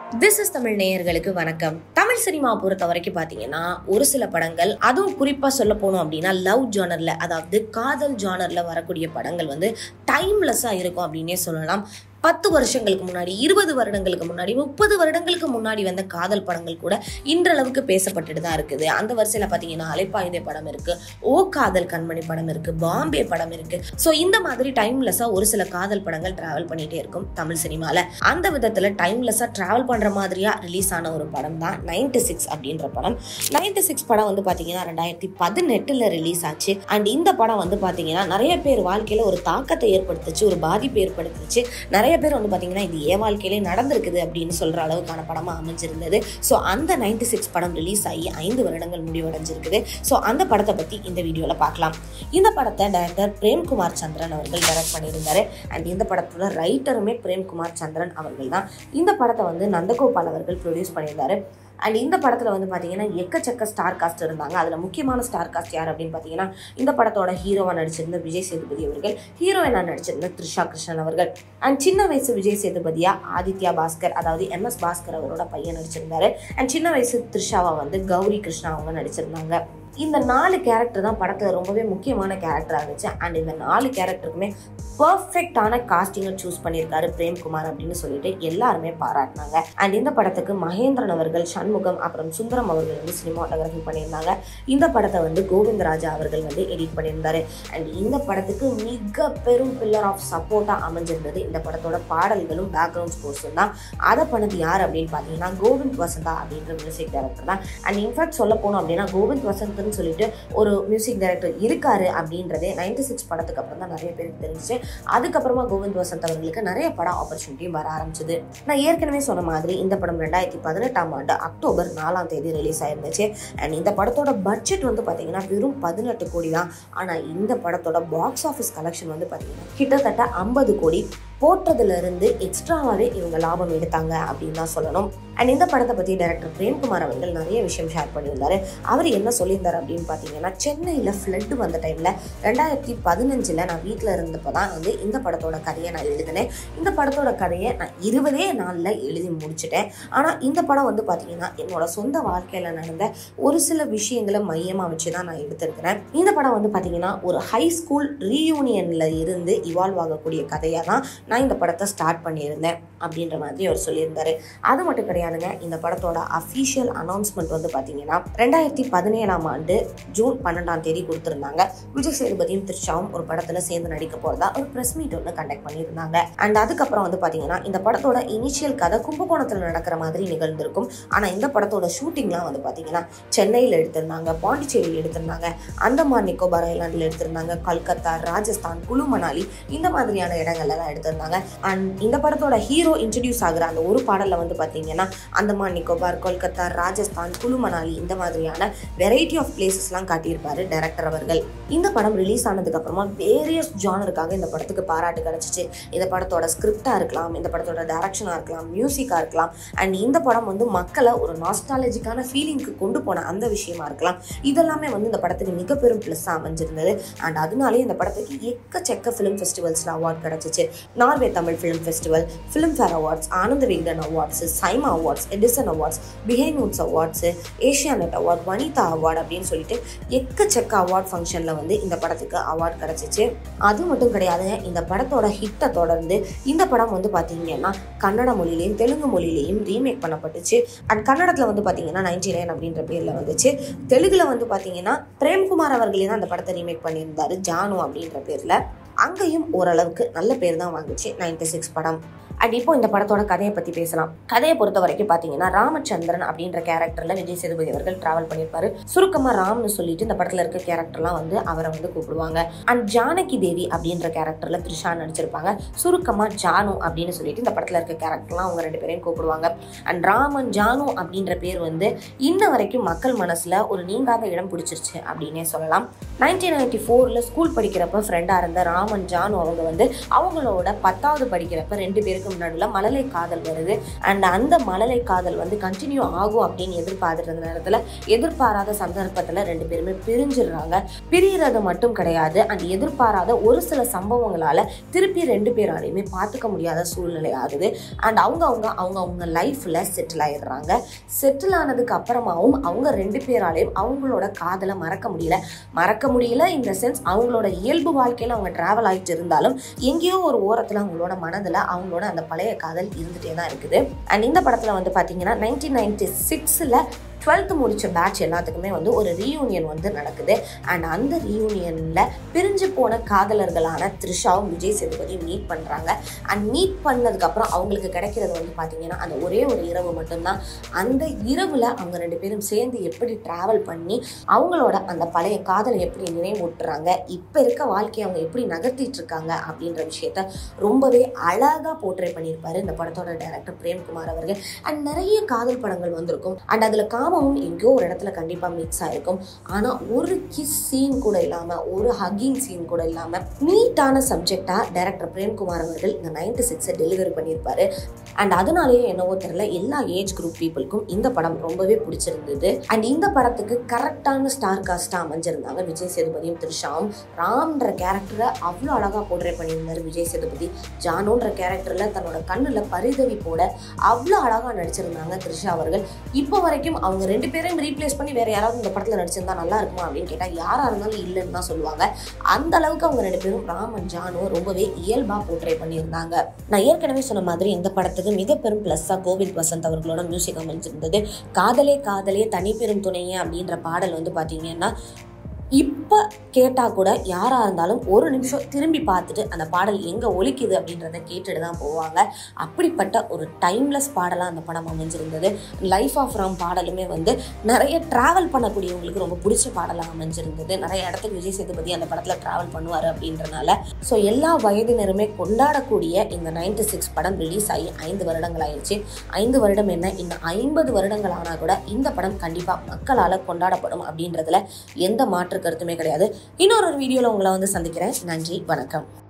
this is Tamil நேயர்களுக்கு வணக்கம் Tamil cinema பொறுத்த வரைக்கும் பார்த்தீங்கன்னா ஒரு சில படங்கள் அதுவும் குறிப்பாக சொல்ல போனோம் அப்படின்னா லவ் ஜானர்ல அதாவது காதல் ஜானர்ல வரக்கூடிய படங்கள் வந்து டைம்லெஸ்ஸாக இருக்கும் அப்படின்னே சொல்லலாம் பத்து வருஷங்களுக்கு முன்னாடி இருபது வருடங்களுக்கு முன்னாடி முப்பது வருடங்களுக்கு முன்னாடி வந்த காதல் படங்கள் கூட இன்றளவுக்கு பேசப்பட்டுட்டு தான் இருக்குது அந்த வரிசையில் பார்த்தீங்கன்னா அலைப்பாயுதே படம் இருக்கு ஓ காதல் கண்மணி படம் இருக்கு பாம்பே படம் இருக்கு ஸோ இந்த மாதிரி டைம்லெஸ்ஸாக ஒரு சில காதல் படங்கள் டிராவல் பண்ணிட்டே இருக்கும் தமிழ் சினிமாவில் அந்த விதத்தில் டைம்லெஸ்ஸாக டிராவல் பண்ணுற மாதிரியா ரிலீஸ் ஆன ஒரு படம் தான் நைன்டி சிக்ஸ் அப்படின்ற படம் நைன்டி சிக்ஸ் படம் வந்து பார்த்தீங்கன்னா ரெண்டாயிரத்தி பதினெட்டில் ரிலீஸ் ஆச்சு அண்ட் இந்த படம் வந்து பார்த்தீங்கன்னா நிறைய பேர் வாழ்க்கையில் ஒரு தாக்கத்தை ஏற்படுத்துச்சு ஒரு பாதிப்பு ஏற்படுத்துச்சு நிறைய பேர் வந்து பார்த்தீங்கன்னா இது என் வாழ்க்கையிலே நடந்திருக்குது அப்படின்னு சொல்கிற அளவுக்கான படமாக அமைஞ்சிருந்தது ஸோ அந்த நைன்டி சிக்ஸ் படம் ரிலீஸ் ஆகி ஐந்து வருடங்கள் முடிவடைஞ்சிருக்குது ஸோ அந்த படத்தை பற்றி இந்த வீடியோவில் பார்க்கலாம் இந்த படத்தை டைரக்டர் பிரேம்குமார் சந்திரன் அவர்கள் டைரக்ட் பண்ணியிருந்தாரு அண்ட் இந்த படத்தோட ரைட்டருமே பிரேம்குமார் சந்திரன் அவர்கள் தான் இந்த படத்தை வந்து நந்தகோபால் அவர்கள் ப்ரொடியூஸ் பண்ணியிருந்தாரு அண்ட் இந்த படத்தில் வந்து பார்த்தீங்கன்னா எக்கச்சக்க ஸ்டார் காஸ்ட் இருந்தாங்க அதில் முக்கியமான ஸ்டார் காஸ்ட் யார் அப்படின்னு பார்த்தீங்கன்னா இந்த படத்தோட ஹீரோவாக நடிச்சிருந்த விஜய் சேதுபதி அவர்கள் ஹீரோயினாக நடிச்சிருந்த த்ரிஷா கிருஷ்ணன் அவர்கள் அண்ட் சின்ன வயசு விஜய் சேதுபதியா ஆதித்யா பாஸ்கர் அதாவது எம்எஸ் பாஸ்கர் அவரோட பையன் நடிச்சிருந்தாரு அண்ட் சின்ன வயசு த்ரிஷாவை வந்து கௌரி கிருஷ்ணா அவங்க நடிச்சிருந்தாங்க இந்த நாலு கேரக்டர் தான் படத்தில் ரொம்பவே முக்கியமான கேரக்டராக இருந்துச்சு அண்ட் இந்த நாலு கேரக்டருக்குமே பர்ஃபெக்டான காஸ்டிங்கை சூஸ் பண்ணியிருக்காரு பிரேம்குமார் அப்படின்னு சொல்லிட்டு எல்லாருமே பாராட்டினாங்க அண்ட் இந்த படத்துக்கு மகேந்திரன் அவர்கள் சண்முகம் அப்புறம் சுந்தரம் அவர்கள் வந்து சினிமாட்டோகிராஃபி பண்ணியிருந்தாங்க இந்த படத்தை வந்து கோவிந்தராஜா அவர்கள் வந்து எடிட் பண்ணியிருந்தாரு அண்ட் இந்த படத்துக்கு மிக பெரும் பில்லர் ஆஃப் சப்போர்ட்டாக அமைஞ்சிருந்தது இந்த படத்தோட பாடல்களும் பேக்ரவுண்ட் ஸ்கோர்ஸும் தான் அதை பண்ணது யார் அப்படின்னு பார்த்தீங்கன்னா கோவிந்த் வசந்தா அப்படின்ற மியூசிக் டைரக்டர் தான் அண்ட் இன்ஃபேக்ட் சொல்ல போனோம் அப்படின்னா கோவிந்த் வசந்த்னு சொல்லிட்டு ஒரு மியூசிக் டைரக்டர் இருக்காரு அப்படின்றதே நைன்டி சிக்ஸ் படத்துக்கு அப்புறம் தான் நிறைய பேருக்கு தெரிஞ்சுச்சு அதுக்கப்புறமா கோவிந்த் வசந்த் அவர்களுக்கு நிறைய பட ஆப்பர்ச்சுனிட்டியும் வர ஆரம்பிச்சது நான் ஏற்கனவே சொன்ன மாதிரி இந்த படம் ரெண்டாயிரத்தி பதினெட்டாம் ஆண்டு அக்டோபர் நாலாம் தேதி ரிலீஸ் ஆயிருந்துச்சு அண்ட் இந்த படத்தோட பட்ஜெட் வந்து பார்த்தீங்கன்னா வெறும் பதினெட்டு கோடி தான் ஆனால் இந்த படத்தோட பாக்ஸ் ஆஃபீஸ் கலெக்ஷன் வந்து பார்த்தீங்கன்னா கிட்டத்தட்ட ஐம்பது கோடி போட்டதுல இருந்து எக்ஸ்ட்ராவாகவே இவங்க லாபம் எடுத்தாங்க அப்படின்னு தான் சொல்லணும் அண்ட் இந்த படத்தை பற்றி டைரக்டர் பிரேம்குமார் அவர்கள் நிறைய விஷயம் ஷேர் பண்ணியிருந்தாரு அவர் என்ன சொல்லியிருந்தார் அப்படின்னு பார்த்தீங்கன்னா சென்னையில் ஃப்ளட் வந்த டைமில் ரெண்டாயிரத்தி பதினஞ்சில் நான் வீட்டில் இருந்தப்போ தான் வந்து இந்த படத்தோட கதையை நான் எழுதினேன் இந்த படத்தோட கதையை நான் இருபதே நாளில் எழுதி முடிச்சிட்டேன் ஆனால் இந்த படம் வந்து பார்த்தீங்கன்னா என்னோட சொந்த வாழ்க்கையில் நடந்த ஒரு சில விஷயங்களை மையமாக வச்சு தான் நான் எடுத்திருக்கிறேன் இந்த படம் வந்து பார்த்தீங்கன்னா ஒரு ஹை ஸ்கூல் ரீயூனியனில் இருந்து இவால்வ் ஆகக்கூடிய கதையாக தான் நான் இந்த படத்தை ஸ்டார்ட் பண்ணியிருந்தேன் அப்படின்ற மாதிரி அவர் சொல்லியிருந்தாரு அது மட்டும் கிடையாதுங்க இந்த படத்தோட அஃபீஷியல் அனௌன்ஸ்மெண்ட் வந்து பார்த்தீங்கன்னா ரெண்டாயிரத்தி பதினேழாம் ஆண்டு ஜூன் பன்னெண்டாம் தேதி கொடுத்துருந்தாங்க விஜய் சேதுபதியும் த்ரிஷாவும் ஒரு படத்தில் சேர்ந்து நடிக்க போகிறதா ஒரு ப்ரெஸ் மீட் ஒன்று கண்டக்ட் பண்ணியிருந்தாங்க அண்ட் அதுக்கப்புறம் வந்து பார்த்தீங்கன்னா இந்த படத்தோட இனிஷியல் கதை கும்பகோணத்தில் நடக்கிற மாதிரி நிகழ்ந்திருக்கும் ஆனால் இந்த படத்தோட ஷூட்டிங்லாம் வந்து பார்த்தீங்கன்னா சென்னையில் எடுத்திருந்தாங்க பாண்டிச்சேரியில் எடுத்திருந்தாங்க அந்தமான் நிக்கோபார் ஐலாண்டில் எடுத்திருந்தாங்க கல்கத்தா ராஜஸ்தான் குழு மணாலி இந்த மாதிரியான இடங்கள்லாம் எடுத்திருந்தாங்க அண்ட் இந்த படத்தோட ஹீரோ இன்ட்ரடியூஸ் ஆகுற அந்த ஒரு பாடலில் வந்து பார்த்தீங்கன்னா அந்தமான் நிக்கோபார் கொல்கத்தா ராஜஸ்தான் குழு மணாலி இந்த மாதிரியான வெரைட்டி ஆஃப் பிளேசஸ்லாம் காட்டியிருப்பாரு டைரக்டர் அவர்கள் இந்த படம் ரிலீஸ் ஆனதுக்கு அப்புறமா வேரியஸ் ஜானருக்காக இந்த படத்துக்கு பாராட்டு கிடைச்சிச்சு இந்த படத்தோட ஸ்கிரிப்டாக இருக்கலாம் இந்த படத்தோட டைரக்ஷனாக இருக்கலாம் மியூசிக்காக இருக்கலாம் அண்ட் இந்த படம் வந்து மக்களை ஒரு நாஸ்டாலஜிக்கான ஃபீலிங்க்கு கொண்டு போன அந்த விஷயமா இருக்கலாம் இதெல்லாமே வந்து இந்த படத்துக்கு மிக பெரும் ப்ளஸ்ஸாக அமைஞ்சிருந்தது அண்ட் அதனாலே இந்த படத்துக்கு எக்கச்சக்க ஃபிலிம் ஃபெஸ்டிவல்ஸில் அவார்ட் கிடச்சிச்சு Norway Tamil film festival Filmfare awards Ananda Vikatan awards SIIMA awards Edison awards Behindwoods awards Asianet award Vanitha award அப்படின்னு சொல்லிட்டு எக்கச்சக்க அவார்ட் ஃபங்க்ஷனில் வந்து இந்த படத்துக்கு அவார்ட் கிடச்சிச்சு அது மட்டும் கிடையாதுங்க இந்த படத்தோட ஹிட்டை தொடர்ந்து இந்த படம் வந்து பார்த்தீங்கன்னா கன்னட மொழியிலையும் தெலுங்கு மொழியிலையும் ரீமேக் பண்ணப்பட்டுச்சு அண்ட் கன்னடத்தில் வந்து பார்த்தீங்கன்னா நைன்டி நைன் அப்படின்ற பேரில் வந்துச்சு தெலுங்குல வந்து பார்த்தீங்கன்னா பிரேம்குமார் அவர்களே தான் அந்த படத்தை ரீமேக் பண்ணியிருந்தாரு ஜானு அப்படின்ற பேரில் அங்கேயும் ஓரளவுக்கு நல்ல பேர் தான் வாங்குச்சு நைன்டி சிக்ஸ் படம் அண்ட் இப்போ இந்த படத்தோட கதையை பற்றி பேசலாம் கதையை பொறுத்த வரைக்கும் பார்த்தீங்கன்னா ராமச்சந்திரன் அப்படின்ற கேரக்டரில் விஜய் சேதுபதி அவர்கள் டிராவல் பண்ணியிருப்பாரு சுருக்கமாக ராம்னு சொல்லிட்டு இந்த படத்தில் இருக்க கேரக்டர்லாம் வந்து அவரை வந்து கூப்பிடுவாங்க அண்ட் ஜானகி தேவி அப்படின்ற கேரக்டரில் த்ரிஷா நடிச்சிருப்பாங்க சுருக்கமாக ஜானு அப்படின்னு சொல்லிட்டு இந்த படத்தில் இருக்க கேரக்டர்லாம் அவங்க ரெண்டு பேரையும் கூப்பிடுவாங்க அண்ட் ராமன் ஜானு அப்படின்ற பேர் வந்து இன்ன வரைக்கும் மக்கள் மனசில் ஒரு நீங்காத இடம் பிடிச்சிருச்சு அப்படின்னே சொல்லலாம் நைன்டீன் நைன்டி ஃபோரில் ஸ்கூல் படிக்கிறப்ப ஃப்ரெண்டாக இருந்த ராமன் ஜானு அவங்க வந்து அவங்களோட பத்தாவது படிக்கிறப்ப ரெண்டு பேருக்கு பேருக்கும் நடுவில் மழலை காதல் வருது அண்ட் அந்த மழலை காதல் வந்து கண்டினியூ ஆகும் அப்படின்னு எதிர்பார்த்துட்டு இருந்த நேரத்தில் எதிர்பாராத சந்தர்ப்பத்தில் ரெண்டு பேருமே பிரிஞ்சிடுறாங்க பிரியறது மட்டும் கிடையாது அண்ட் எதிர்பாராத ஒரு சில சம்பவங்களால திருப்பி ரெண்டு பேராலையுமே பார்த்துக்க முடியாத சூழ்நிலை ஆகுது அண்ட் அவங்க அவங்க அவங்க அவங்க லைஃப்ல செட்டில் ஆயிடுறாங்க செட்டில் ஆனதுக்கு அப்புறமாவும் அவங்க ரெண்டு பேராலையும் அவங்களோட காதலை மறக்க முடியல மறக்க முடியல இந்த சென்ஸ் அவங்களோட இயல்பு வாழ்க்கையில அவங்க டிராவல் ஆகிட்டு இருந்தாலும் எங்கேயோ ஒரு ஓரத்துல அவங்களோட மனதுல அவங்களோட அந்த பழைய காதல் இருந்துட்டே தான் இருக்குது அண்ட் இந்த படத்துல வந்து பாத்தீங்கன்னா நைன்டீன் நைன்டி சிக்ஸ்ல டுவெல்த்து முடிச்ச பேட்ச் எல்லாத்துக்குமே வந்து ஒரு ரீயூனியன் வந்து நடக்குது அண்ட் அந்த ரீயூனியனில் பிரிஞ்சு போன காதலர்களான த்ரிஷாவும் விஜய் சேதுபதி மீட் பண்ணுறாங்க அண்ட் மீட் பண்ணதுக்கப்புறம் அவங்களுக்கு கிடைக்கிறது வந்து பார்த்தீங்கன்னா அந்த ஒரே ஒரு இரவு மட்டும்தான் அந்த இரவில் அவங்க ரெண்டு பேரும் சேர்ந்து எப்படி ட்ராவல் பண்ணி அவங்களோட அந்த பழைய காதலை எப்படி நினைவூட்டுறாங்க இப்போ இருக்க வாழ்க்கையை அவங்க எப்படி நகர்த்திட்டு இருக்காங்க அப்படின்ற விஷயத்த ரொம்பவே அழகாக போர்ட்ரே பண்ணியிருப்பாரு இந்த படத்தோட டைரக்டர் பிரேம்குமார் அவர்கள் அண்ட் நிறைய காதல் படங்கள் வந்திருக்கும் அண்ட் அதில் காமமும் எங்கேயோ ஒரு இடத்துல கண்டிப்பாக மிக்ஸ் ஆயிருக்கும் ஆனால் ஒரு கிஸ் சீன் கூட இல்லாமல் ஒரு ஹக்கிங் சீன் கூட இல்லாமல் நீட்டான சப்ஜெக்டாக டைரக்டர் பிரேம்குமார் அவர்கள் இந்த நைன்டி சிக்ஸை டெலிவரி பண்ணியிருப்பாரு அண்ட் அதனாலேயே என்னவோ தெரியல எல்லா ஏஜ் குரூப் பீப்புளுக்கும் இந்த படம் ரொம்பவே பிடிச்சிருந்தது அண்ட் இந்த படத்துக்கு கரெக்டான ஸ்டார் காஸ்டாக அமைஞ்சிருந்தாங்க விஜய் சேதுபதியும் த்ரிஷாவும் ராம்ன்ற கேரக்டரை அவ்வளோ அழகாக போர்ட்ரே பண்ணியிருந்தார் விஜய் சேதுபதி ஜானுன்ற கேரக்டரில் தன்னோட கண்ணில் பரிதவி போட அவ்வளோ அழகாக நடிச்சிருந்தாங்க த்ரிஷா அவர்கள் இப்போ வரைக்கும் அவங்க ரெண்டு பேரையும் ரீப்ளேஸ் பண்ணி வேற யாராவது இந்த படத்தில் நடிச்சிருந்தா நல்லா இருக்குமா அப்படின்னு கேட்டால் யாராக இருந்தாலும் இல்லைன்னு தான் சொல்லுவாங்க அந்த அளவுக்கு அவங்க ரெண்டு பேரும் ராமன் ஜானு ரொம்பவே இயல்பாக போர்ட்ரே பண்ணியிருந்தாங்க நான் ஏற்கனவே சொன்ன மாதிரி இந்த படத்துக்கு மிக பெரும் ப்ளஸ்ஸாக கோவிந்த் வசந்த் அவர்களோட மியூசிக் அமைஞ்சிருந்தது காதலே காதலே தனி பெரும் துணையே அப்படின்ற பாடல் வந்து பார்த்தீங்கன்னா இப்போ கேட்டால் கூட யாராக இருந்தாலும் ஒரு நிமிஷம் திரும்பி பார்த்துட்டு அந்த பாடல் எங்கே ஒலிக்குது அப்படின்றத கேட்டுட்டு தான் போவாங்க அப்படிப்பட்ட ஒரு டைம்லெஸ் பாடலாக அந்த படம் அமைஞ்சிருந்தது லைஃப் ஆஃப் ராம் பாடலுமே வந்து நிறைய ட்ராவல் பண்ணக்கூடியவங்களுக்கு ரொம்ப பிடிச்ச பாடலாக அமைஞ்சிருந்தது நிறைய இடத்துக்கு விஜய் சேதுபதி அந்த படத்தில் ட்ராவல் பண்ணுவார் அப்படின்றனால ஸோ எல்லா வயதினருமே கொண்டாடக்கூடிய இந்த நைன்டி சிக்ஸ் படம் ரிலீஸ் ஆகி ஐந்து வருடங்கள் ஆயிடுச்சு ஐந்து வருடம் என்ன இன்னும் ஐம்பது வருடங்கள் ஆனால் கூட இந்த படம் கண்டிப்பாக மக்களால் கொண்டாடப்படும் அப்படின்றதுல எந்த மாற்று கருத்துமே கிடையாது இன்னொரு வீடியோவில் உங்களை வந்து சந்திக்கிறேன் நன்றி வணக்கம்